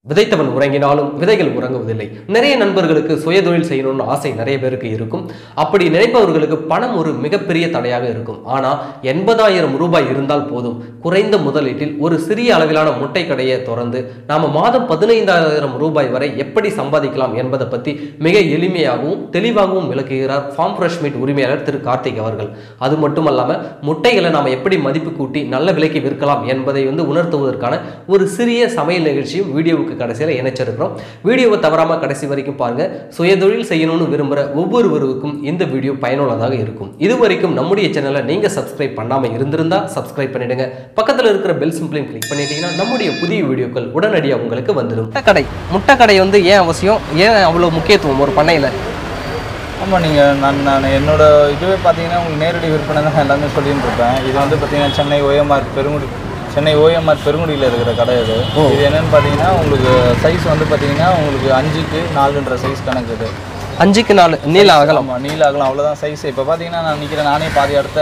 விதைத்தவன் உறங்கினாலும் விதைகள் உறங்குவதில்லை நிறைய நண்பர்களுக்கு சுயதொழில் செய்யணும்னு ஆசை நிறைய பேருக்கு இருக்கும் அப்படி நினைப்பவர்களுக்கு பணம் ஒரு மிகப்பெரிய தடையாக இருக்கும் ஆனா எண்பதாயிரம் ரூபாய் இருந்தால் போதும் குறைந்த முதலீட்டில் ஒரு சிறிய அளவிலான முட்டை கடையை திறந்து நாம மாதம் பதினைந்தாயிரம் ரூபாய் வரை எப்படி சம்பாதிக்கலாம் என்பதை பத்தி மிக எளிமையாகவும் தெளிவாகவும் விளக்குகிறார் ஃபார்ம் ஃப்ரெஷ் மீட் உரிமையாளர் திரு கார்த்திக் அவர்கள் அது மட்டுமல்லாம முட்டைகளை நாம எப்படி மதிப்பு கூட்டி நல்ல விலைக்கு விற்கலாம் என்பதை வந்து உணர்த்துவதற்கான ஒரு சிறிய சமையல் நிகழ்ச்சியும் வீடியோவுக்கு கடைசியில் இணைச்சிருக்கிறோம் வீடியோவை தவறாம கடைசி வரைக்கும் பாருங்க சுயதொழில் செய்யணும்னு விரும்புகிற ஒவ்வொருவருக்கும் இந்த வீடியோ பயனுள்ளதாக இருக்கும் இது வரைக்கும் நம்முடைய சேனலை நீங்க சப்ஸ்கிரைப் பண்ணாம இருந்திருந்தா சப்ஸ்கிரைப் பண்ணிடுங்க பக்கத்துல இருக்கிற பெல் சிம்பிளையும் கிளிக் பண்ணிட்டீங்கன்னா நம்முடைய புதிய வீடியோக்கள் உடனடியாக உங்களுக்கு வந்துடும் முட்டைக்கடை முட்டைக்கடை வந்து ஏன் அவசியம் ஏன் அவ்வளோ முக்கியத்துவம் ஒரு பண்ணையில் ஆமாம் நீங்கள் நான் நான் என்னோட இதுவே பார்த்தீங்கன்னா உங்களுக்கு நேரடி விற்பனை தான் எல்லாமே சொல்லிட்டு இருப்பேன் இது வந்து பார்த்தீங்கன்னா சென்னை ஓஎம்ஆர் பெருங்குடி சென்னை ஓஎம்ஆர் பெருங்குடியில் இருக்கிற கடை இது இது என்னன்னு பார்த்தீங்கன்னா உங்களுக்கு சைஸ் வந்து பார்த்தீங்கன்னா உங்களுக்கு அஞ்சுக்கு நாலுன்ற சைஸ் கணக்கு இது அஞ்சுக்கு நாலு நீள அகலம் ஆமாம் நீல அகலம் அவ்வளோதான் சைஸ் இப்போ பார்த்தீங்கன்னா நான் நிற்கிறேன் நானே பாதி இடத்த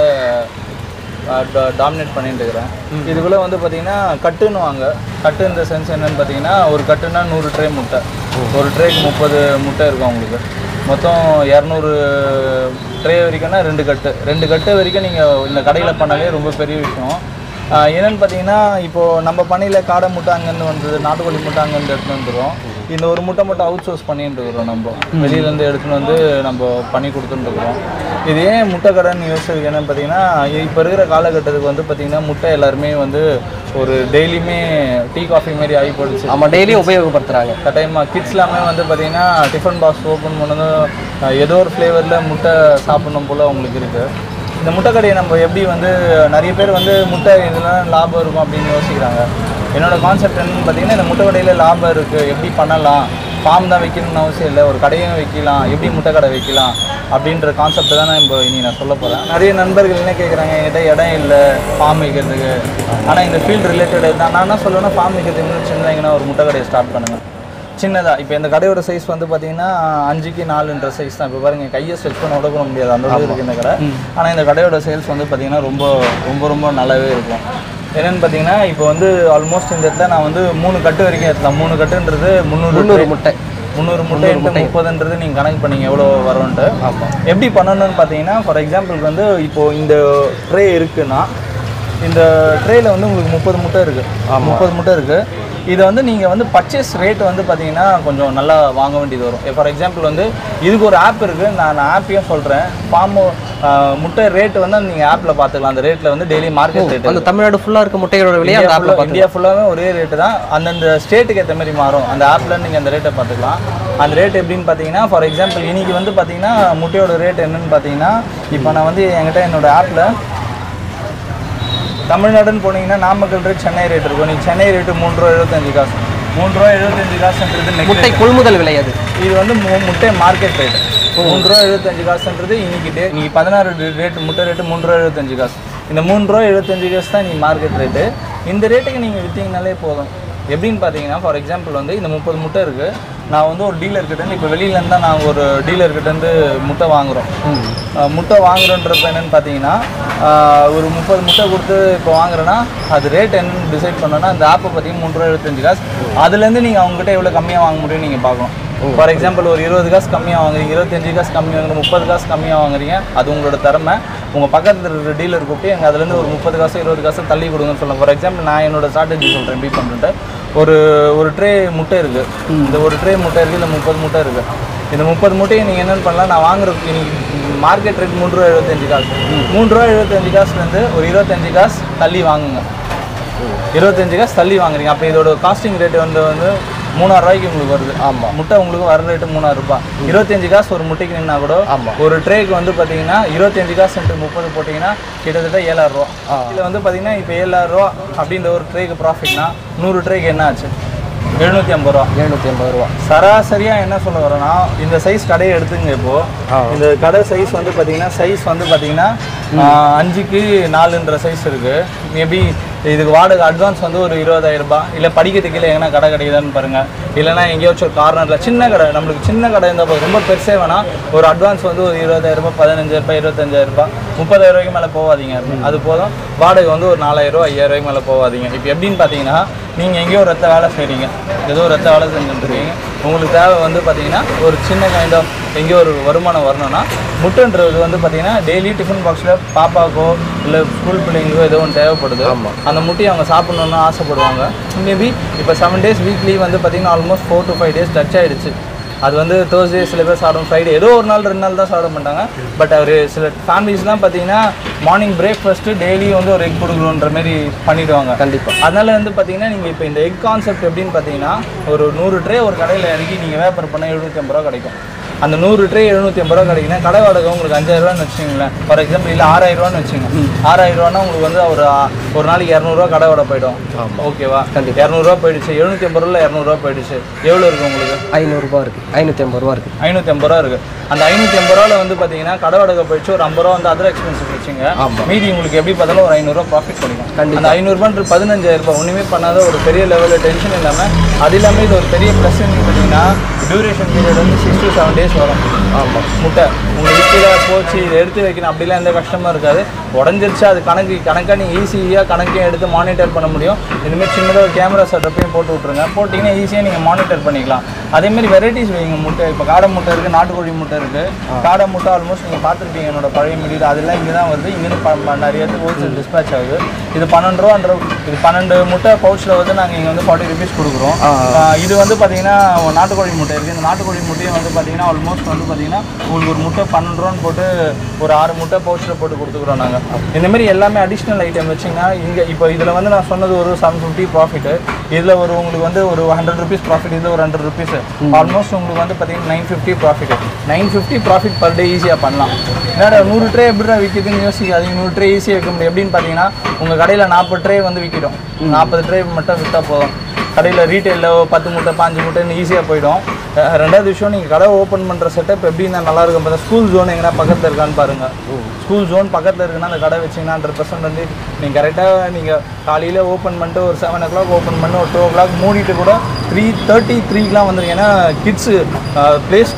டாமினேட் பண்ணிட்டு இருக்கிறேன் இதுக்குள்ளே வந்து பார்த்தீங்கன்னா கட்டுன்னு வாங்க கட்டு இந்த சென்ஸ் என்னன்னு பார்த்தீங்கன்னா ஒரு கட்டுன்னா நூறு ட்ரே முட்டை ஒரு ட்ரேக்கு முப்பது முட்டை இருக்கும் உங்களுக்கு மொத்தம் இரநூறு ட்ரே வரைக்கும்னா ரெண்டு கட்டு ரெண்டு கட்டு வரைக்கும் நீங்கள் இந்த கடையில் பண்ணாலே ரொம்ப பெரிய விஷயம் ஆஹ் என்னன்னு பார்த்தீங்கன்னா இப்போது நம்ம பண்ணையில் காடை முட்டை அங்கேருந்து வந்தது நாட்டுக்கோழி முட்டை அங்கேருந்து எடுத்துன்னு வந்துடும் இந்த ஒரு முட்டை மட்டும் அவுட் சோர்ஸ் பண்ணிட்டு இருக்கிறோம் நம்ம வெளியிலேருந்து எடுத்துன்னு வந்து நம்ம பண்ணி கொடுத்துட்டு இருக்கிறோம் இது ஏன் முட்டை கடைன்னு யோசிச்சதுக்கு என்னன்னு பார்த்தீங்கன்னா இப்போ இருக்கிற காலகட்டத்துக்கு வந்து பார்த்தீங்கன்னா முட்டை எல்லாருமே வந்து ஒரு டெய்லியுமே டீ காஃபி மாதிரி ஆகி போயிடுச்சு ஆமாம் டெய்லியும் உபயோகப்படுத்துகிறாங்க கட்டாயமாக கிட்ஸ் எல்லாமே வந்து பார்த்தீங்கன்னா டிஃபன் பாக்ஸ் ஓப்பன் பண்ணதும் அஹ், ஏதோ ஒரு ஃப்ளேவரில் முட்டை சாப்பிடணும் போல் அவங்களுக்கு இருக்குது இந்த முட்டைக்கடையை நம்ம எப்படி வந்து நிறைய பேர் வந்து முட்டை இதெல்லாம் லாபம் இருக்கும் அப்படின்னு யோசிக்கிறாங்க என்னோட கான்செப்ட் என்னன்னு பார்த்தீங்கன்னா இந்த முட்டை கடையில் லாபம் இருக்குது எப்படி பண்ணலாம் ஃபார்ம் தான் வைக்கணும்னு அவசியம் இல்லை ஒரு கடையும் வைக்கலாம் எப்படி முட்டை கடை வைக்கலாம் அப்படின்ற கான்செப்ட் தான் நான் இப்போ இனி நான் சொல்ல போகிறேன் நிறைய நண்பர்கள் என்ன கேட்குறாங்க என்கிட்ட இடம் இல்லை ஃபார்ம் வைக்கிறதுக்கு ஆனால் இந்த ஃபீல்டு ரிலேட்டட் தான் நான் என்ன சொல்லணும்னா ஃபார்ம் வைக்கிறதுக்கு முன்னாடி சின்னதாங்கன்னா ஒரு முட்டை கடையை ஸ்டார்ட் பண்ணுங்கள் சின்னதாக இப்போ இந்த கடையோட சைஸ் வந்து பார்த்தீங்கன்னா அஞ்சுக்கு நாலுன்ற சைஸ் தான் இப்போ பாருங்க கையை ஸ்ட்ரெச் பண்ண கூட கூட முடியாது அந்த அளவுக்கு இருக்குது இந்த கடை ஆனால் இந்த கடையோட சேல்ஸ் வந்து பார்த்தீங்கன்னா ரொம்ப ரொம்ப ரொம்ப நல்லாவே இருக்கும் என்னென்னு பார்த்தீங்கன்னா இப்போ வந்து ஆல்மோஸ்ட் இந்த இடத்துல நான் வந்து மூணு கட்டு வரைக்கும் எடுத்தேன் மூணு கட்டுன்றது முந்நூறு முந்நூறு முட்டை முந்நூறு முட்டை இன்ட்டு முப்பதுன்றது நீங்கள் கணக்கு பண்ணீங்க எவ்வளோ வரும்ன்ட்டு எப்படி பண்ணணும்னு பார்த்தீங்கன்னா ஃபார் எக்ஸாம்பிளுக்கு வந்து இப்போது இந்த ட்ரே இருக்குன்னா இந்த ட்ரேயில் வந்து உங்களுக்கு முப்பது முட்டை இருக்குது முப்பது முட்டை இருக்குது இதை வந்து நீங்கள் வந்து பர்ச்சேஸ் ரேட் வந்து பார்த்தீங்கன்னா கொஞ்சம் நல்லா வாங்க வேண்டியது வரும் ஃபார் எக்ஸாம்பிள் வந்து இதுக்கு ஒரு ஆப் இருக்குது நான் ஆப்பையும் சொல்கிறேன் ஃபார்ம் முட்டை ரேட்டு வந்து நீங்கள் ஆப்பில் பார்த்துக்கலாம் அந்த ரேட்டில் வந்து டெய்லி மார்க்கெட் ரேட் அந்த தமிழ்நாடு ஃபுல்லாக இருக்க முட்டையோட விலையை அந்த ஆப்பில் பார்த்து இந்தியா ஃபுல்லாகவே ஒரே ரேட்டு தான் அந்தந்த ஸ்டேட்டுக்கு ஏற்ற மாதிரி மாறும் அந்த ஆப்பில் நீங்கள் அந்த ரேட்டை பார்த்துக்கலாம் அந்த ரேட் எப்படின்னு பார்த்தீங்கன்னா ஃபார் எக்ஸாம்பிள் இன்னைக்கு வந்து பார்த்தீங்கன்னா முட்டையோட ரேட் என்னன்னு பார்த்தீங்கன்னா இப்போ நான் வந்து என்கிட்ட என்னோட ஆப்பில் தமிழ்நாடுன்னு போனீங்கன்னா நாமக்கல் ரேட் சென்னை ரேட் இருக்கும் நீங்கள் சென்னை ரேட்டு மூணு ரூபா எழுபத்தஞ்சு காசு மூணு ரூபா எழுபத்தஞ்சு காசுன்றது next முட்டை கொள்முதல் விலை அது இது வந்து மு- முட்டை மார்க்கெட் ரேட் மூணு ரூபா எழுபத்தஞ்சு காசுன்றது இன்னைக்கு டே இன்னைக்கு பதினாறு ரேட் முட்டை ரேட்டு மூணு ரூபா எழுபத்தஞ்சு காசு இந்த மூணு ரூபா எழுபத்தஞ்சு காசு தான் நீ மார்க்கெட் ரேட்டு இந்த ரேட்டுக்கு நீங்கள் விற்றீங்கனாலே போதும் எப்படின்னு பார்த்தீங்கன்னா ஃபார் எக்ஸாம்பிள் வந்து இந்த முப்பது முட்டை இருக்குது நான் வந்து ஒரு டீலர் கிட்ட இருந்து இப்போ வெளியிலேருந்து தான் நான் ஒரு டீலர் கிட்ட இருந்து முட்டை வாங்குறோம் அஹ் முட்டை வாங்குறோன்றப்ப என்னன்னு பார்த்தீங்கன்னா ஆஹ் ஒரு முப்பது முட்டை கொடுத்து இப்போ வாங்குறேன்னா அது ரேட் என்னன்னு டிசைட் பண்ணோன்னா அந்த ஆப்பை பார்த்தீங்கன்னா மூணு ரூபா எழுபத்தஞ்சு காசு அதுலேருந்து நீங்கள் அவங்ககிட்ட எவ்வளோ கம்மியாக வாங்க முடியும்னு நீங்கள் பார்க்கணும் ஃபார் எக்ஸாம்பிள் ஒரு இருபது காசு கம்மியாக வாங்குறீங்க இருபத்தஞ்சு காசு கம்மி வாங்குறீங்க முப்பது காசு கம்மியாக வாங்குறீங்க அது உங்களோட திறமை உங்கள் பக்கத்தில் இருக்கிற டீலர் கூப்பிட்டு எங்கள் அதுலேருந்து ஒரு முப்பது காசு இருபது காசு தள்ளி கொடுங்கன்னு சொல்லலாம் ஃபார் எக்ஸாம்பிள் நான் என்னோட ஸ்ட்ராட்டஜி சொல்கிறேன் எப்படி பண்ணுறேன்ட்டு ஒரு ஒரு ட்ரே முட்டை இருக்குது இந்த ஒரு ட்ரே முட்டை இருக்குது இல்லை முப்பது முட்டை இருக்குது இந்த முப்பது முட்டையை நீங்கள் என்னென்னு பண்ணலாம் நான் வாங்குற இன்னைக்கு மார்க்கெட் ரேட் மூணு ரூபா எழுபத்தஞ்சு காசு மூணு ரூபா எழுபத்தஞ்சு காசுலேருந்து ஒரு இருபத்தஞ்சு காசு தள்ளி வாங்குங்க இருபத்தஞ்சு காசு தள்ளி வாங்குறீங்க அப்போ இதோட காஸ்டிங் ரேட் வந்து வந்து மூணாயிரம் ரூபாய்க்கு உங்களுக்கு வருது ஆமாம் முட்டை உங்களுக்கு வர ரேட்டு மூணாயிரம் ரூபாய் இருபத்தஞ்சு காசு ஒரு முட்டைக்கு நின்னா கூட ஆமாம். ஒரு ட்ரேக்கு வந்து பார்த்தீங்கன்னா இருபத்தஞ்சு காசு இன்ட்டு முப்பது போட்டிங்கன்னா கிட்டத்தட்ட ஏழாயிரம் ரூபா இதில் வந்து பார்த்தீங்கன்னா இப்போ ஏழாயிரம் ரூபா அப்படின்ற ஒரு ட்ரேக்கு ப்ராஃபிட்னா நூறு ட்ரேக்கு என்ன ஆச்சு எழுநூற்றி ஐம்பது ரூபா எழுநூற்றி ஐம்பது ரூபா சராசரியாக என்ன சொல்ல வரேன்னா இந்த சைஸ் கடையை எடுத்துங்க இப்போ இந்த கடை சைஸ் வந்து பார்த்தீங்கன்னா சைஸ் வந்து பார்த்தீங்கன்னா ஆஹ், அஞ்சுக்கு நாலுன்ற சைஸ் இருக்கு மேபி இதுக்கு வாடகை அட்வான்ஸ் வந்து ஒரு இருபதாயிரம் ரூபாய் இல்லை படிக்கிறதுக்கு கீழே எங்கன்னா கடை கிடைக்குதான்னு பாருங்க இல்லைன்னா எங்கேயாச்சும் ஒரு கார்னரில் சின்ன கடை நம்மளுக்கு சின்ன கடை இருந்தால் போதும். ரொம்ப பெருசே வேணாம் ஒரு அட்வான்ஸ் வந்து ஒரு இருபதாயிரம் ரூபாய் பதினஞ்சாயிரம் ரூபாய் இருபத்தஞ்சாயிரம் ரூபாய் முப்பதாயிரம் ரூபாய்க்கு மேலே போகாதீங்க அது போதும் வாடகை வந்து ஒரு நாலாயிரம் ரூபாய் ஐயாயிரம் ரூபாய்க்கு மேலே போகாதீங்க இப்போ எப்படின்னு பார்த்தீங்கன்னா நீங்கள் எங்கேயோ ஒரு ரத்த வேலை செய்கிறீங்க ஏதோ ஒரு ரத்த வேலை செஞ்சுட்டு இருக்கீங்க உங்களுக்கு தேவை வந்து பார்த்தீங்கன்னா ஒரு சின்ன கைண்ட் ஆஃப் எங்கேயோ ஒரு வருமானம் வரணும்னா முட்டைன்றது வந்து பார்த்தீங்கன்னா டெய்லி டிஃபன் பாக்ஸில் பாப்பாக்கோ இல்லை ஸ்கூல் பிள்ளைங்களுக்கோ ஏதோ ஒன்று தேவைப்படுது அந்த முட்டையை அவங்க சாப்பிடணும்னு ஆசைப்படுவாங்க மேபி இப்போ செவன் டேஸ் வீக்லி வந்து பார்த்தீங்கன்னா almost four to five days touch ஆயிடுச்சு அது வந்து தேர்ஸ்டே சில பேர் சாப்பிடும் ஃப்ரைடே ஏதோ ஒரு நாள் ரெண்டு நாள் தான் சாப்பிட மாட்டாங்க பட் அவர் சில ஃபேமிலிஸ்லாம் பார்த்தீங்கன்னா மார்னிங் பிரேக்ஃபாஸ்ட்டு டெய்லி வந்து ஒரு எக் கொடுக்கணுன்ற மாதிரி பண்ணிடுவாங்க கண்டிப்பா அதனால வந்து பார்த்தீங்கன்னா நீங்கள் இப்போ இந்த எக் கான்செப்ட் எப்படின்னு பார்த்தீங்கன்னா ஒரு நூறு ட்ரே ஒரு கடையில் இறக்கி நீங்கள் வியாபாரம் பண்ணால் எழுநூற்றி ஐம்பது ரூபா கிடைக்கும் அந்த நூறு ட்ரே எழுநூற்றி ஐம்பது ரூபா கிடைக்குன்னா கடை வாடகை உங்களுக்கு அஞ்சாயிரம் ரூபான்னு வச்சுங்களேன் ஃபார் எக்ஸாம்பிள் இல்லை ஆறாயிரம் ரூபான்னு வச்சுங்க ஆறாயிரம் ரூபான்னா உங்களுக்கு வந்து ஒரு ஆ, ஒரு நாளைக்கு இரநூறுவா கடை வாடகை போயிடும் ஓகேவா கண்டிப்பா. இரநூறுவா போயிடுச்சு எழுநூற்றி ஐம்பது ரூபா இரநூறுவா போயிடுச்சு எவ்வளோ இருக்குது உங்களுக்கு ஐநூறுரூபா இருக்கு ஐநூற்றி ஐம்பது ரூபா இருக்கு ஐநூற்றி ஐம்பது ரூபா இருக்குது அந்த ஐநூற்றி ஐம்பது ரூபாவில் வந்து பார்த்தீங்கன்னா கடை வாடகை போயிடுச்சு ஒரு ஐம்பது ரூபா வந்து அதர் எக்ஸ்பென்சஸ் வச்சுங்க ஆமா. மீதி உங்களுக்கு எப்படி பார்த்தாலும் ஒரு ஐநூறுரூவா ப்ராஃபிட் கிடைக்கும் கண்டிப்பா. அந்த ஐநூறுபான்றது பதினஞ்சாயிரம் ரூபாய் ஒன்றுமே பண்ணாத ஒரு பெரிய லெவலில் டென்ஷன் இல்லாமல் அது இல்லாமல் இது ஒரு பெரிய ப்ளஸ் பார்த்தீங்கன்னா டியூரேஷன் பீரியட் வந்து சிக்ஸ் டு செவன் டேஸ் வரும் ஆமாம் முட்டை உங்களுக்கு கீழே போச்சு இதை எடுத்து வைக்கணும் அப்படிலாம் எந்த கஷ்டமும் இருக்காது உடஞ்சிருச்சு அது கணக்கு கணக்காக நீங்கள் ஈஸியாக கணக்கையும் எடுத்து மானிட்டர் பண்ண முடியும் இதுமாரி சின்னதாக ஒரு கேமரா செட்டப்பையும் போட்டு விட்ருங்க போட்டிங்கன்னா ஈஸியாக நீங்கள் மானிட்டர் பண்ணிக்கலாம் அதேமாரி வெரைட்டிஸ் வைங்க முட்டை இப்போ காடை முட்டை இருக்குது நாட்டுக்கோழி முட்டை இருக்குது காடை முட்டை ஆல்மோஸ்ட் நீங்கள் பார்த்துருப்பீங்க என்னோட பழைய மீடியா அதெல்லாம் இங்கே தான் வருது இங்கேருந்து ப- ப- நிறைய இடத்துக்கு ஹோல்சேல் டிஸ்பேச் ஆகுது இது பன்னெண்டு ரூபான்ற இது பன்னெண்டு முட்டை பவுச்சில் வந்து நாங்கள் இங்கே வந்து ஃபார்ட்டி ருபீஸ் கொடுக்குறோம் ஆஹ் இது வந்து பார்த்தீங்கன்னா நாட்டுக்கோழி முட்டை இருக்குது இந்த நாட்டுக்கோழி முட்டையை வந்து பார்த்தீங்கன்னா ஆல்மோஸ்ட் வந்து பார்த்தீங்கன்னா உங்களுக்கு ஒரு முட்டை பன்னெண்டு ரூபான்னு போட்டு ஒரு ஆறு முட்டை பவுச்சில் போட்டு கொடுத்துக்குறோம் நாங்கள் இந்த மாதிரி எல்லாமே அடிஷ்னல் ஐட்டம் வச்சிங்கன்னா இங்கே இப்போ இதில் வந்து நான் சொன்னது ஒரு செவன் ஃபிஃப்டி ப்ராஃபிட்டு இதில் ஒரு உங்களுக்கு வந்து ஒரு ஹண்ட்ரட் ருபீஸ் ப்ராஃபிட் இதில் ஒரு ஹண்ட்ரட் ருபீஸ் ஆல்மோஸ்ட் உங்களுக்கு வந்து பார்த்தீங்கன்னா nine fifty profit nine fifty profit per day ஈஸியாக பண்ணலாம் என்னடா நூறு ட்ரே எப்படிடா விற்கிதுன்னு யோசிக்காதீங்க நூறு ட்ரே ஈஸியாக விற்க முடியும் எப்படின்னு பார்த்தீங்கன்னா உங்கள் கடையில் நாற்பது ட்ரே வந்து விற்கிடும் நாற்பது ட்ரே மட்டும் விற்றா போதும் கடையில் ரீட்டைலில் பத்து மூட்டை பாஞ்சு மூட்டைன்னு ஈஸியாக போயிடும் அஹ் ரெண்டாவது விஷயம் நீங்கள் கடை ஓப்பன் பண்ணுற செட்டப் எப்படின்னா நல்லா இருக்கும் பார்த்தா ஸ்கூல் ஜோன் எங்கன்னா பக்கத்தில் இருக்கான்னு பாருங்கள் ஸ்கூல் ஜோன் பக்கத்தில் இருக்குன்னா அந்த கடை வச்சிங்கன்னா ஹண்ட்ரட் பர்சன்ட் வந்து நீங்கள் கரெக்டாக நீங்கள் காலையில் ஓப்பன் பண்ணிட்டு ஒரு செவன் ஓ கிளாக் ஓப்பன் பண்ணி ஒரு டூ ஓ கிளாக் மூடிட்டு கூட த்ரீ தேர்ட்டி த்ரீக்கெலாம் வந்துருங்க ஏன்னா கிட்ஸு ப்ளேஸ்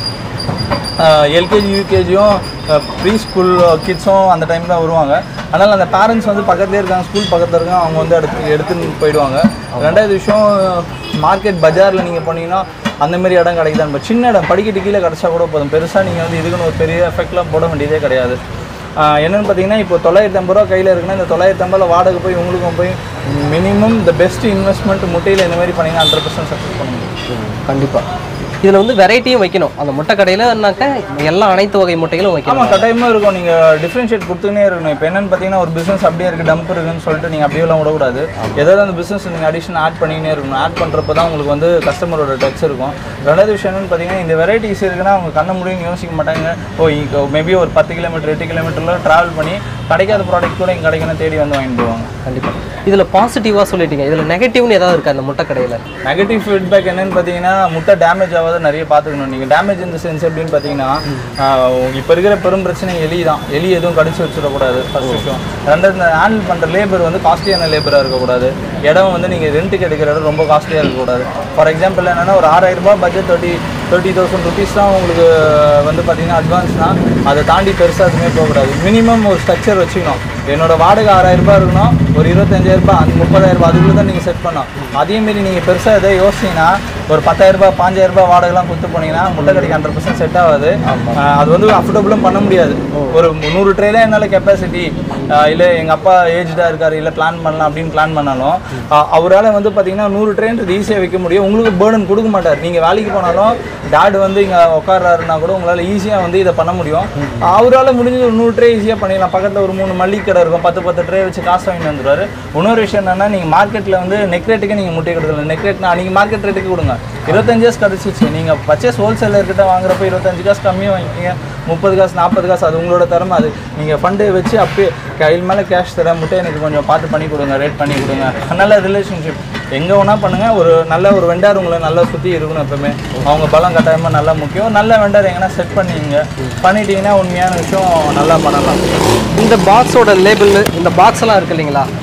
எல்கேஜி யூகேஜியும் ப்ரீ ஸ்கூல் கிட்ஸும் அந்த டைம் தான் வருவாங்க அதனால் அந்த பேரண்ட்ஸ் வந்து பக்கத்துலேயே இருக்காங்க ஸ்கூல் பக்கத்தில் இருக்காங்க அவங்க வந்து எடுத்து எடுத்துன்னு போயிடுவாங்க ரெண்டாவது விஷயம் மார்க்கெட் பஜாரில் நீங்கள் போனீங்கன்னா அந்த மாதிரி இடம் கிடைக்குதான் இப்போ சின்ன இடம் படிக்கட்டு கீழே கிடச்சா கூட போதும் பெருசாக நீங்கள் வந்து இதுக்குன்னு ஒரு பெரிய எஃபெக்ட்லாம் போட வேண்டியதே கிடையாது ஆஹ் என்னன்னு பார்த்தீங்கன்னா இப்போ தொள்ளாயிரத்தி ஐம்பது ரூபா கையில் இருக்குன்னா இந்த தொள்ளாயிரத்தி ஐம்பதுல வாடகை போய் உங்களுக்கும் போய் மினிமம் த பெஸ்ட் இன்வெஸ்ட்மெண்ட் முட்டையில் இந்த மாதிரி பண்ணீங்கன்னா ஹண்ட்ரட் பர்சன்ட் சக்ஸஸ் பண்ண முடியும் கண்டிப்பா இதுல வந்து வெரைட்டியும் வைக்கணும் அந்த முட்டை கடையிலனாக்க எல்லா அனைத்து வகை முட்டைகளும் வைக்கணும் ஆமாம் கட்டாயமாக இருக்கும் நீங்கள் டிஃப்ரென்ஷியேட் கொடுத்துனே இருக்கணும் இப்போ என்னன்னு பார்த்தீங்கன்னா ஒரு பிஸ்னஸ் அப்படியே இருக்குது டம்ப் இருக்குன்னு சொல்லிட்டு நீங்கள் அப்படியே எல்லாம் விடக்கூடாது ஏதாவது அந்த பிஸ்னஸ் நீங்கள் அடிஷன் ஆட் பண்ணினே இருக்கணும் ஆட் பண்ணுறப்ப தான் உங்களுக்கு வந்து கஸ்டமரோட டச் இருக்கும் ரெண்டாவது விஷயம் என்னன்னு பார்த்தீங்கன்னா இந்த வெரைட்டிஸ் இருக்குன்னா அவங்க கண்ண முடியும்னு யோசிக்க மாட்டாங்க ஓ மேபி ஒரு பத்து கிலோமீட்டர் எட்டு கிலோமீட்டரில் ட்ராவல் பண்ணி கிடைக்காத ப்ராடக்ட் கூட இங்கே கிடைக்கணும் தேடி வந்து வாங்கிட்டு போவாங்க கண்டிப்பா இதுல பாசிட்டிவா சொல்லிட்டீங்க இதுல நெகட்டிவ்னு ஏதாவது இருக்கா அந்த முட்டை கடையில நெகட்டிவ் ஃபீட்பேக் என்னன்னு பார்த்தீங்கன்னா முட்டை டேமேஜ் ஆகாத நிறைய பார்த்துக்கணும் நீங்கள் டேமேஜ் இந்த சென்ஸ் எப்படின்னு பார்த்தீங்கன்னா இப்போ இருக்கிற பெரும் பிரச்சனை எலி தான் எலி எதுவும் கடிச்சு வச்சிடக்கூடாது ஃபர்ஸ்ட் விஷயம் ரெண்டாவது ஹேண்டில் பண்ணுற லேபர் வந்து காஸ்ட்லியான லேபராக இருக்கக்கூடாது இடம் வந்து நீங்கள் ரெண்ட்டுக்கு எடுக்கிற இடம் ரொம்ப காஸ்ட்லியாக இருக்கக்கூடாது ஃபார் எக்ஸாம்பிள் என்னன்னா ஒரு ஆறாயிரம் ரூபாய் budget thirty thirty thousand rupees தான் உங்களுக்கு வந்து பார்த்தீங்கன்னா அட்வான்ஸ்னா அதை தாண்டி பெருசாக எதுவுமே போகக்கூடாது மினிமம் ஒரு ஸ்ட்ரக்சர் வச்சுக்கணும் என்னோட வாடகை ஆறாயிரம் ரூபாய் இருக்கணும் ஒரு இருபத்தஞ்சாயிரம் ரூபாய் அந்த முப்பதாயிரம் ரூபாய் அதுக்குள்ள தான் நீங்கள் செட் பண்ணணும் அதேமாரி நீங்கள் பெருசாக எதை யோசிச்சீங்கன்னா ஒரு பத்தாயிரம் ரூபாய் பாஞ்சாயிரம் ரூபாய் வாடகைலாம் கொடுத்து போனீங்கன்னா முட்டை கடைக்கு ஹண்ட்ரட் பர்சன்ட் செட் ஆகாது ஆஹ் அது வந்து அஃபோர்டபுளும் பண்ண முடியாது ஒரு நூறு ட்ரேல என்னால் கெப்பாசிட்டி இல்லை எங்கள் அப்பா ஏஜ்டாக இருக்காரு இல்லை பிளான் பண்ணலாம் அப்படின்னு பிளான் பண்ணாலும் அவரால் வந்து பார்த்தீங்கன்னா நூறு ட்ரெயின்றது ஈஸியாக வைக்க முடியும் உங்களுக்கு பேர்டன் கொடுக்க மாட்டார் நீங்கள் வேலைக்கு போனாலும் டாட் வந்து இங்கே உட்கார்றாருன்னா கூட உங்களால் ஈஸியாக வந்து இதை பண்ண முடியும் அவரால் முடிஞ்ச ஒரு நூறு ட்ரே ஈஸியாக பண்ணிடலாம் பக்கத்தில் ஒரு மூணு மல்லிகை கடை இருக்கும் பத்து பத்து ட்ரே வச்சு காசு வாங்கிட்டு வந்துருவாரு இன்னொரு விஷயம் என்னன்னா நீங்கள் மார்க்கெட்டில் வந்து நெக் ரேட்டுக்கு நீங்கள் முட்டை கொடுக்கல நெக் ரேட்னா நீங்கள் மார்க்கெட் ரேட்டுக்கு கொடுங்க இருபத்தஞ்சு காசு கிடச்சிச்சு நீங்கள் பர்ச்சேஸ் ஹோல்சேலர்கிட்ட வாங்குறப்ப இருபத்தஞ்சு காசு கம்மியாக வாங்கிக்கிங்க முப்பது காசு நாற்பது காசு அது உங்களோட திறமை அது நீங்கள் ஃபண்டு வச்சு அப்படியே கையில் மேலே கேஷ் தர முட்டை எனக்கு கொஞ்சம் பார்த்து பண்ணி கொடுங்க ரேட் பண்ணி கொடுங்க நல்ல ரிலேஷன்ஷிப் எங்கே வேணா பண்ணுங்கள் ஒரு நல்ல ஒரு வெண்டார் உங்களை நல்லா சுற்றி இருக்கணும் எப்பவுமே அவங்க பலம் கட்டாயமாக நல்லா முக்கியம் நல்ல வெண்டார் எங்கன்னா செட் பண்ணிங்க பண்ணிட்டீங்கன்னா உண்மையான விஷயம் நல்லா பண்ணலாம் இந்த பாக்ஸோட லேபிள் இந்த பாக்ஸ் எல்லாம் இருக்கு இல்லைங்களா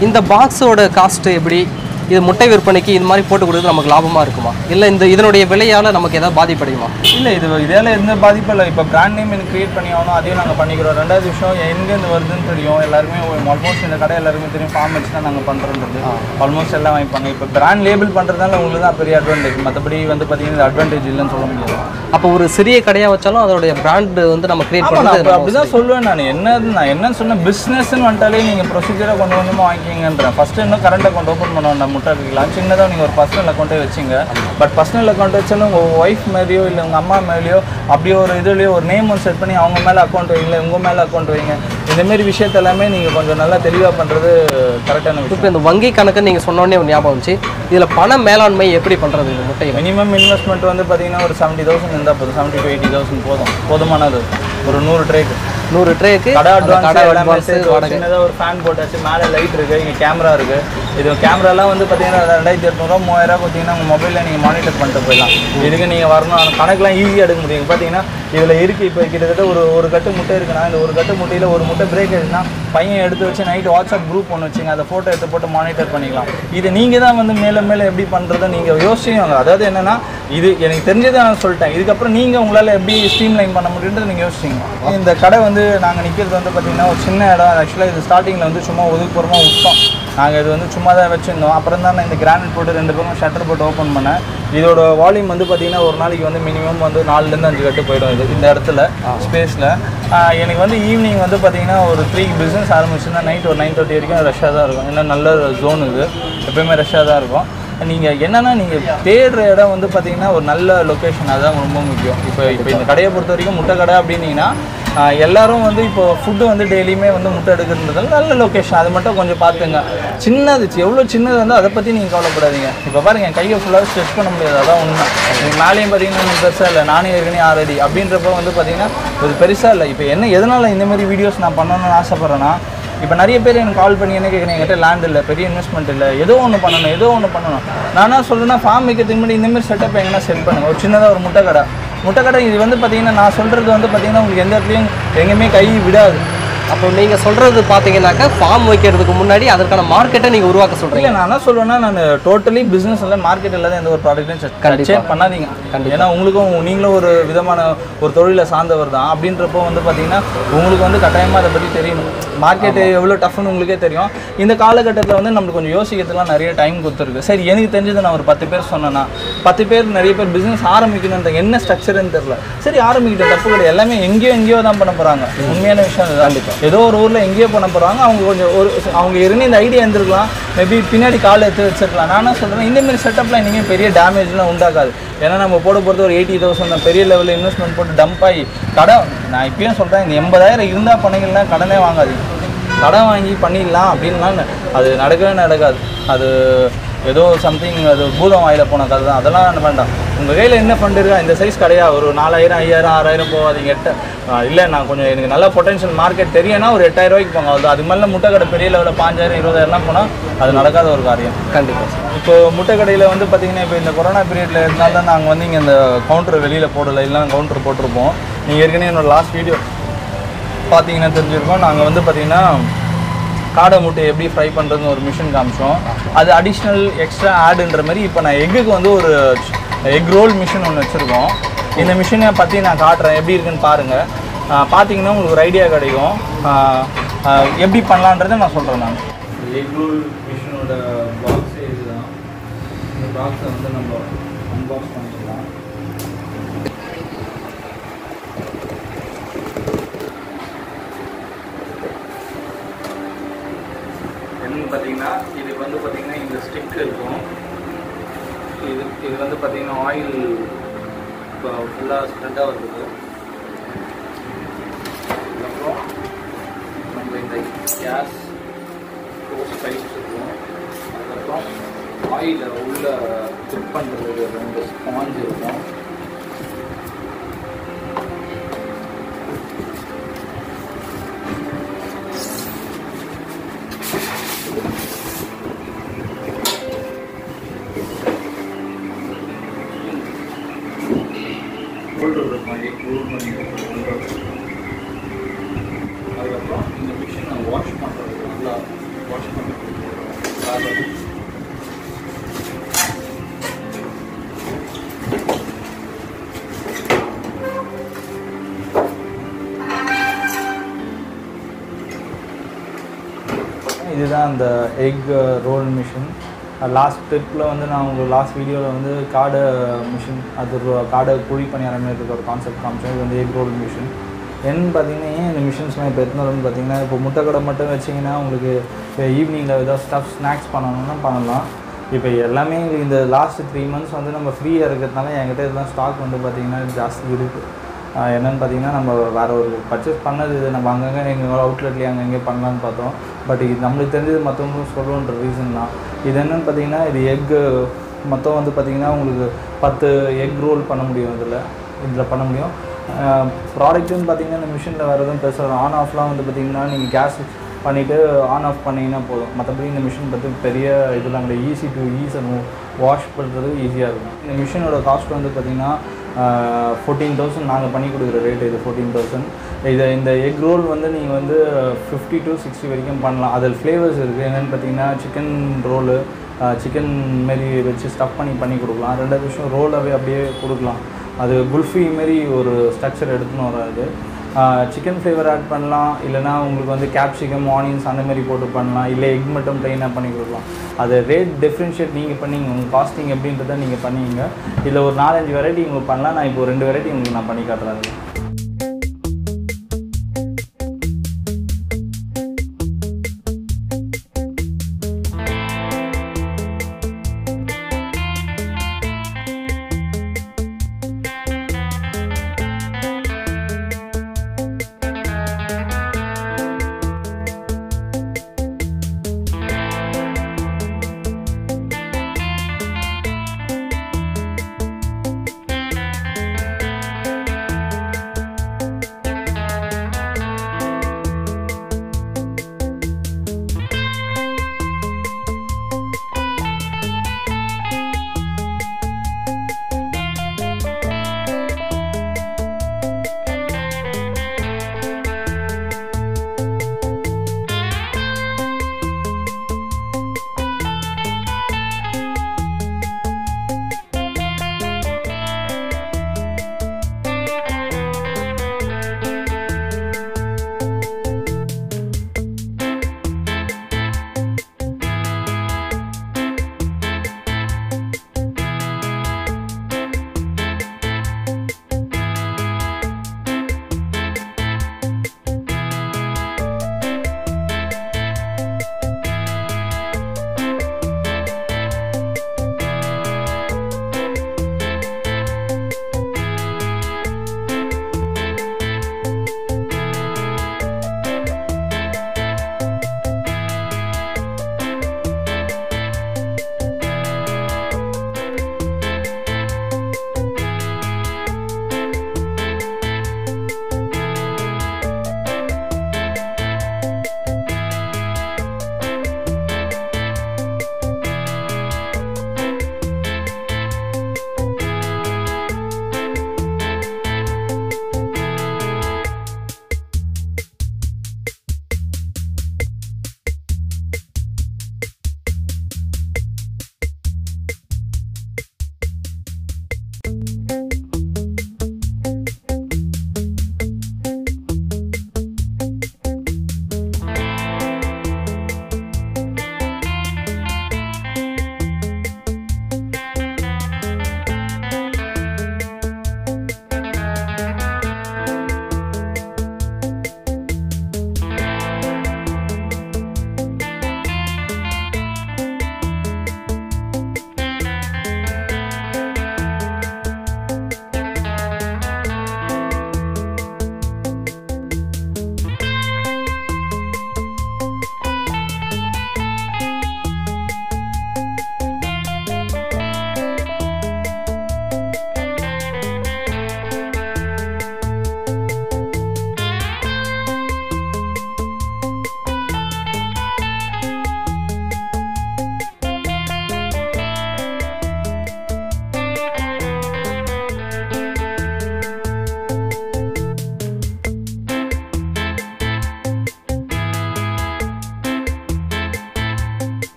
இந்த பாக்ஸோட காஸ்ட் எப்படி இது முட்டை விற்பனைக்கு இது மாதிரி போட்டு கொடுக்குறது நமக்கு லாபமா இருக்குமா இல்லை இந்த இதனுடைய விலையால நமக்கு ஏதாவது பாதிப்படையுமா இல்லை இது இதால் எந்த பாதிப்பும் இல்லை இப்போ பிராண்ட் நேம் எனக்கு கிரியேட் பண்ணி ஆகணும் அதையும் நாங்கள் பண்ணிக்கிறோம் ரெண்டாவது விஷயம் எங்கேருந்து வருதுன்னு தெரியும் எல்லாருமே ஆல்மோஸ்ட் இந்த கடை எல்லாருமே தெரியும் ஃபார்ம் வச்சு தான் நாங்கள் பண்ணுறது ஆல்மோஸ்ட் எல்லாம் வாங்கிப்பாங்க இப்போ பிராண்ட் லேபிள் பண்ணுறதுனால உங்களுக்கு தான் பெரிய அட்வான்டேஜ் மற்றபடி வந்து பார்த்தீங்கன்னா அட்வான்டேஜ் இல்லைன்னு சொல்ல முடியாது அப்போ ஒரு சிறிய கடையா வச்சாலும் அதோடைய பிராண்ட் வந்து நம்ம கிரியேட் ஆமா, நான் பண்ணுறது அப்ப அப்படிதான் சொல்லுவேன் நான் என்ன நான் என்ன சொன்னேன் பிஸ்னஸ்ன்னு வந்துட்டாலே நீங்கள் ப்ரொசீஜராக கொஞ்சம் கொஞ்சமாக வாங்கிக்கிங்கன்றேன் ஃபர்ஸ்ட் இன்னும் கரண்ட் அக்கௌண்ட் ஓப்பன் பண்ண வேண்டாம் முட்டை வைக்கலாம் சின்னதாக நீங்கள் ஒரு பர்சனல் அக்கௌண்ட்டே வச்சிங்க பட் பர்சனல் அக்கௌண்ட் வச்சாலும் உங்கள் ஒய்ஃப் மேலேயோ இல்லை உங்கள் அம்மா மேலேயோ அப்படியே ஒரு இதுலேயோ ஒரு நேம் ஒன்று செட் பண்ணி அவங்க மேலே அக்கௌண்ட் வைங்க உங்கள் மேலே அக்கௌண்ட் வைங்க இந்த மாதிரி விஷயத்த எல்லாமே நீங்கள் கொஞ்சம் நல்லா தெளிவாக பண்ணுறது கரெக்டான விஷயம் இப்போ இந்த வங்கி கணக்கு நீங்கள் சொன்னோடனே ஒரு ஞாபகம் வந்துச்சு இதில் பண மேலாண்மை எப்படி பண்ணுறது இந்த முட்டையில் மினிமம் இன்வெஸ்ட்மெண்ட் வந்து பார்த்தீங்கன்னா ஒரு செவன்ட்டி தௌசண்ட் இருந்தால் போதும் செவன்ட்டி டு எயிட்டி தௌசண்ட் போதும் போதுமானது ஒரு நூறு ட்ரேக்கு நூறு ட்ரேக்கு கடை அட்வான்ஸ் கடை எல்லாமே அட்வான்ஸ் சேர்த்து ஒரு வாடகை சின்னதாக ஒரு ஃபேன் போட்டாச்சு மேலே லைட் இருக்கு இங்கே கேமரா இருக்கு இது கேமராலாம் வந்து பார்த்தீங்கன்னா ரெண்டாயிரத்தி எட்நூறுவா மூவாயிரம் பார்த்தீங்கன்னா உங்கள் மொபைலில் நீங்கள் மானிட்டர் பண்ணிட்டு போயிடலாம் இதுக்கு நீங்கள் வரணும் அந்த கணக்கெலாம் ஈஸியாக எடுக்க முடியும் பார்த்தீங்கன்னா இதில் இருக்கு இப்போ கிட்டத்தட்ட ஒரு ஒரு கட்டு முட்டை இருக்குன்னா இந்த ஒரு கட்டு முட்டையில் ஒரு முட்டை பிரேக் ஆயிடுச்சுன்னா பையன் எடுத்து வச்சு நைட் வாட்ஸ்அப் குரூப் ஒன்று வச்சுங்க அதை ஃபோட்டோ எடுத்து போட்டு மானிட்டர் பண்ணிக்கலாம் இது நீங்கள் தான் வந்து மேலே மேலே எப்படி பண்ணுறதை நீங்கள் யோசிச்சுங்க அதாவது என்னன்னா இது எனக்கு தெரிஞ்சதை நான் சொல்லிட்டேன் இதுக்கப்புறம் நீங்கள் உங்களால் எப்படி ஸ்ட்ரீம் லைன் பண்ண முடியுன்றது நீங்கள் யோசிச்சிங்க இந்த கடை வந்து நாங்கள் நிற்கிறது வந்து பார்த்தீங்கன்னா ஒரு சின்ன இடம் ஆக்சுவலாக இது ஸ்டார்டிங்கில் வந்து சும்மா ஒதுக்குப்புறமாக விட்டோம் நாங்கள் இது வந்து சும்மா தான் வச்சுருந்தோம் அப்புறம் தான் நான் இந்த கிரானைட் போட்டு ரெண்டு பக்கம் ஷட்டர் போட்டு ஓப்பன் பண்ணேன் இதோட வால்யூம் வந்து பார்த்தீங்கன்னா ஒரு நாளைக்கு வந்து மினிமம் வந்து நாலுலேருந்து அஞ்சு கட்டு போயிடும் இது இந்த இடத்துல ஸ்பேஸில் எனக்கு வந்து ஈவினிங் வந்து பார்த்தீங்கன்னா ஒரு த்ரீ பிஸ்னஸ் ஆரம்பிச்சுன்னா நைட் ஒரு நைன் தேர்ட்டி வரைக்கும் ரஷ்ஷாக தான் இருக்கும் ஏன்னா நல்ல ஜோன் இது எப்பயுமே ரஷ்ஷாக தான் இருக்கும் நீங்கள் என்னன்னா நீங்கள் தேடுற இடம் வந்து பார்த்தீங்கன்னா ஒரு நல்ல லொக்கேஷன் அதுதான் ரொம்ப முக்கியம் இப்போ இப்போ இந்த கடையை பொறுத்த வரைக்கும் முட்டை கடை அப்படின்னீங்கன்னா ஆஹ் எல்லாரும் வந்து இப்போ ஃபுட்டு வந்து டெய்லியுமே வந்து முட்டை எடுக்கிறதுனால நல்ல லொக்கேஷன் அது மட்டும் கொஞ்சம் பார்த்துங்க சின்னது எவ்வளோ சின்னது வந்து அதை பற்றி நீங்கள் கவலைப்படாதீங்க இப்போ பாருங்க என் கையை ஃபுல்லாக ஸ்ட்ரெச் பண்ண முடியாது அதான் உண்மை நீங்கள் மேலேயும் பார்த்தீங்கன்னா ஒன்றும் பெருசாக இல்லை நானே ஏற்கனவே ஆல்ரெடி அப்படின்றப்ப வந்து பார்த்தீங்கன்னா ஒரு பெருசாக இல்லை இப்போ என்ன எதனால் இந்த மாதிரி வீடியோஸ் நான் பண்ணணும்னு ஆசைப்பட்றேன்னா இப்போ நிறைய பேர் எனக்கு கால் பண்ணி என்ன கேட்குறீங்க என்கிட்ட லேண்ட் இல்லை பெரிய இன்வெஸ்ட்மெண்ட் இல்லை ஏதோ ஒன்று பண்ணணும் ஏதோ ஒன்று பண்ணணும் நான் என்ன சொல்றேன்னா ஃபார்ம் வைக்கிறதுக்கு முன்னாடி இந்த மாதிரி செட்டப் எங்கன்னா செட் பண்ணுங்க ஒரு சின்னதாக ஒரு முட்டை கடை முட்டை கடை இது வந்து பார்த்தீங்கன்னா நான் சொல்கிறது வந்து பார்த்தீங்கன்னா உங்களுக்கு எந்த இடத்துலையும் எங்கேயுமே கை விடாது அப்போ நீங்க சொல்றது பாத்தீங்கன்னாக்கா ஃபார்ம் வைக்கிறதுக்கு முன்னாடி அதற்கான மார்க்கெட்டை நீங்க உருவாக்க சொல்றீங்க இல்லை நான் என்ன சொல்லுவேன்னா நான் டோட்டலி பிஸ்னஸ் இல்லை மார்க்கெட் இல்லாத எந்த ஒரு ப்ராடக்ட்டையும் கண்டிப்பா. செக் பண்ணாதீங்க ஏன்னா உங்களுக்கும் நீங்களும் ஒரு விதமான ஒரு தொழிலை சார்ந்தவர் தான் அப்படின்றப்போ வந்து பார்த்தீங்கன்னா உங்களுக்கு வந்து கட்டாயமாக அதை பற்றி தெரியணும் மார்க்கெட் எவ்வளோ டஃப்னு உங்களுக்கே தெரியும் இந்த காலகட்டத்தில் வந்து நம்மளுக்கு கொஞ்சம் யோசிக்கிறதுலாம் நிறைய டைம் கொடுத்துருக்கு சரி எனக்கு தெரிஞ்சது நான் ஒரு பத்து பேர் சொன்னேன்னா பத்து பேர் நிறைய பேர் பிஸ்னஸ் ஆரம்பிக்கணுன்ற என்ன ஸ்ட்ரக்சர்னு தெரியல சரி ஆரம்பிக்கிட்ட தப்பு கிடையாது எல்லாமே எங்கேயோ எங்கேயோ தான் பண்ண போகிறாங்க உண்மையான விஷயம் அதுதான் ஏதோ ஒரு ஊரில் எங்கேயோ பண்ண போகிறாங்க அவங்க கொஞ்சம் ஒரு அவங்க இருந்து இந்த ஐடியா இருந்திருக்கலாம் மேபி பின்னாடி கால் எடுத்து வச்சிருக்கலாம் நான் என்ன சொல்கிறேன் இந்த மாதிரி செட்டப்லாம் இனிமேல் பெரிய டேமேஜ்லாம் உண்டாக்காது ஏன்னா நம்ம போட போகிறது ஒரு எயிட்டி தௌசண்ட் தான் பெரிய லெவலில் இன்வெஸ்ட்மெண்ட் போட்டு டம்ப் ஆகி கடன் நான் இப்பயும் சொல்கிறேன் இந்த எண்பதாயிரம் இருந்தால் பண்ணீங்கன்னா கடனே வாங்காதீங்க கடன் வாங்கி பண்ணிடலாம் அப்படின்லாம் அது நடக்கவே நடக்காது அது ஏதோ சம்திங் அது பூதம் வாயில போன கதை தான் அதெல்லாம் வேண்டாம் உங்கள் கையில் என்ன ஃபண்ட் இருக்கா இந்த சைஸ் கிடையா ஒரு நாலாயிரம் ஐயாயிரம் ஆறாயிரம் போகாதீங்க எட்ட இல்லை நான் கொஞ்சம் எனக்கு நல்ல பொட்டன்ஷியல் மார்க்கெட் தெரியும்னா ஒரு எட்டாயிரம் ரூபாய்க்கு போங்க அது அது மேலே முட்டை கடை பெரிய லெவலில் பாஞ்சாயிரம் இருபதாயிரம்லாம் போனால் அது நடக்காத ஒரு காரியம் கண்டிப்பா சார் இப்போ முட்டை கடையில் வந்து பார்த்தீங்கன்னா இப்போ இந்த கொரோனா பீரியடில் இருந்தால் தான் நாங்கள் வந்து இங்கே இந்த கவுண்டர் வெளியில் போடலை இல்லைனா கவுண்டர் போட்டிருப்போம் நீங்கள் ஏற்கனவே என்னோட லாஸ்ட் வீடியோ பார்த்தீங்கன்னா தெரிஞ்சிருக்கோம் நாங்கள் வந்து பார்த்தீங்கன்னா காடை முட்டை எப்படி ஃப்ரை பண்ணுறதுன்னு ஒரு மிஷின் காமிச்சோம் அது அடிஷ்னல் எக்ஸ்ட்ரா ஆடுன்ற மாதிரி இப்போ நான் எக்குக்கு வந்து ஒரு எக் ரோல் மிஷின் ஒன்று வச்சுருக்கோம் இந்த மிஷினை பற்றி நான் காட்டுறேன் எப்படி இருக்குன்னு பாருங்கள் பார்த்தீங்கன்னா உங்களுக்கு ஒரு ஐடியா கிடைக்கும் ஆஹ் ஆஹ் எப்படி பண்ணலான்றதை நான் சொல்கிறேன் நான் எக் ரோல் மிஷினோட பாக்ஸே இதுதான் இந்த பாக்ஸை வந்து நம்ம அன்பாக்ஸ் பண்ணிக்கலாம் என்னன்னு பார்த்தீங்கன்னா இதுக்கு வந்து பார்த்தீங்கன்னா இந்த ஸ்டிக் இருக்கும் இது இது வந்து பார்த்தீங்கன்னா ஆயில் இப்போ ஃபுல்லாக ஸ்ப்ரெட்டாக வருது அதுக்கப்புறம் நம்ம இந்த கேஸ் டோஸ்ட் பைப்ஸ் இருக்கும் அதுக்கப்புறம் ஆயிலை உள்ள குக் பண்ணுறதுக்கு ரெண்டு ஸ்பாஞ்ச் இருக்கும் ஹோல்டர் இருக்கும் எக் ரோல் பண்ணி ஹோல்டர் அதுக்கப்புறம் இந்த மிஷினை வாஷ் பண்ணுறதுக்கு நல்லா வாஷ் பண்ணுறதுக்கு இதுதான் அந்த எக் ரோல் மிஷின் லாஸ்ட் ட்ரிப்பில் வந்து நான் உங்களுக்கு லாஸ்ட் வீடியோவில் வந்து காடை மிஷின் அது ro- காடை குழி பணியார மாதிரி இருக்க ஒரு கான்செப்ட் காமிச்சேன் இது வந்து எக் ரோல் மிஷின் என்னன்னு பார்த்தீங்கன்னா ஏன் இந்த மிஷின்ஸ்லாம் இப்போ எத்தனை வரும்னு பார்த்தீங்கன்னா இப்போ முட்டை கடை மட்டும் வச்சிங்கன்னா உங்களுக்கு இப்போ ஈவினிங்கில் ஏதாவது ஸ்டஃப் ஸ்நாக்ஸ் பண்ணணும்னா பண்ணலாம் இப்போ எல்லாமே இந்த லாஸ்ட் த்ரீ மந்த்ஸ் வந்து நம்ம ஃப்ரீயாக இருக்கிறதுனால என்கிட்ட இதெல்லாம் ஸ்டாக் வந்து பார்த்திங்கன்னா ஜாஸ்தி இருக்குது ஆஹ் என்னன்னு பார்த்தீங்கன்னா நம்ம வேறு ஒரு பர்ச்சேஸ் பண்ணது இது நம்ம அங்கங்கே எங்கள் அவுட்லெட்லேயே அங்கே இங்கே பண்ணலான்னு பார்த்தோம் பட் இது நம்மளுக்கு தெரிஞ்சது மற்றவங்களும் சொல்லுன்ற ரீசன் தான் இது என்னன்னு பார்த்தீங்கன்னா இது எக்கு மொத்தம் வந்து பார்த்தீங்கன்னா உங்களுக்கு பத்து எக் ரோல் பண்ண முடியும் இதில் இதில் பண்ண முடியும் ப்ராடக்ட்டுன்னு பார்த்தீங்கன்னா இந்த மிஷினில் வேறு எதுவும் பெருசாக ஆன் ஆஃப்லாம் வந்து பார்த்தீங்கன்னா நீங்கள் கேஸ் பண்ணிவிட்டு ஆன் ஆஃப் பண்ணிங்கன்னா போதும் மற்றபடி இந்த மிஷின் பற்றி பெரிய இதெல்லாம் கிடையாது ஈஸி டு ஈஸ் வாஷ் பண்ணுறது ஈஸியாக இருக்கும் இந்த மிஷினோட காஸ்ட் வந்து பார்த்திங்கன்னா ஃபோர்டீன் தௌசண்ட் நாங்கள் பண்ணி கொடுக்குற ரேட் இது ஃபோர்டீன் தௌசண்ட் இதை இந்த எக் ரோல் வந்து நீங்கள் வந்து ஃபிஃப்டி டு சிக்ஸ்டி வரைக்கும் பண்ணலாம் அதில் ஃப்ளேவர்ஸ் இருக்குது என்னென்னு பார்த்தீங்கன்னா சிக்கன் ரோலு சிக்கன் மாரி வச்சு ஸ்டஃப் பண்ணி பண்ணி கொடுக்கலாம் ரெண்டாவது விஷயம் ரோலாகவே அப்படியே கொடுக்கலாம் அது குல்ஃபி மாரி ஒரு ஸ்ட்ரக்சர் எடுத்துன்னு வராது சிக்கன் ஃப்ளேவர் ஆட் பண்ணலாம் இல்லைனா உங்களுக்கு வந்து கேப்சிகம் ஆனியன்ஸ் அந்த மாதிரி போட்டு பண்ணலாம் இல்லை எக் மட்டும் ப்ளைனாக பண்ணி கொடுக்கலாம் அது ரேட் டிஃப்ரென்ஷியேட் நீங்கள் பண்ணீங்க உங்கள் காஸ்டிங் எப்படின்றத நீங்கள் பண்ணீங்க இதில் ஒரு நாலஞ்சு வெரைட்டி உங்களுக்கு பண்ணலாம் நான் இப்போ ரெண்டு வெரைட்டி உங்களுக்கு நான் பண்ணி காட்டுறேன்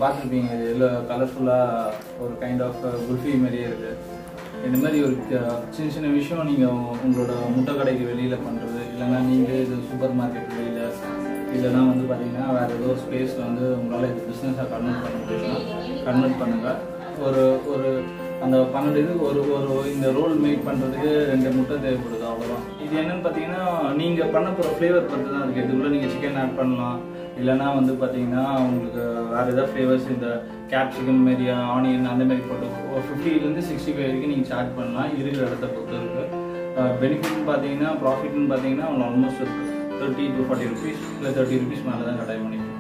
பார்த்துருப்பீங்க இது எல்லோ கலர்ஃபுல்லாக ஒரு கைண்ட் ஆஃப் குல்ஃபி மாதிரியே இருக்குது இந்த மாதிரி ஒரு க- சின்ன சின்ன விஷயம் நீங்கள் உங்களோட முட்டை கடைக்கு வெளியில் பண்ணுறது இல்லைன்னா நீங்கள் இது சூப்பர் மார்க்கெட் வெளியில் இல்லைன்னா வந்து பார்த்தீங்கன்னா வேறு ஏதோ ஸ்பேஸில் வந்து உங்களால் இது பிஸ்னஸாக கன்வெர்ட் பண்ண முடியும்னா கன்வெர்ட் பண்ணுங்கள் ஒரு ஒரு அந்த பன்னெண்டு இது ஒரு ஒரு இந்த ரோல் மேக் பண்ணுறதுக்கு ரெண்டு முட்டை தேவைப்படுது அவ்வளோதான் இது என்னன்னு பார்த்தீங்கன்னா நீங்கள் பண்ண போகிற ஃப்ளேவர் பொறுத்து தான் இருக்குது இதுக்குள்ளே நீங்கள் சிக்கன் ஆட் பண்ணலாம் இல்லைன்னா வந்து பார்த்தீங்கன்னா உங்களுக்கு வேறு ஏதாவது ஃப்ளேவர்ஸ் இந்த கேப்சிகம் மாரி ஆனியன் அந்த மாதிரி போட்டு ஒரு ஃபிஃப்டிலேருந்து சிக்ஸ்டி ஃபைவ் வரைக்கும் நீங்கள் சார்ஜ் பண்ணலாம் இருக்கிற இடத்த பொறுத்து இருக்குது பெனிஃபிட்னு பார்த்தீங்கன்னா ப்ராஃபிட்னு பார்த்தீங்கன்னா almost thirty to forty rupees இல்லை தேர்ட்டி ருபீஸ் மேலே தான் கட்டாயம் பண்ணிக்கலாம்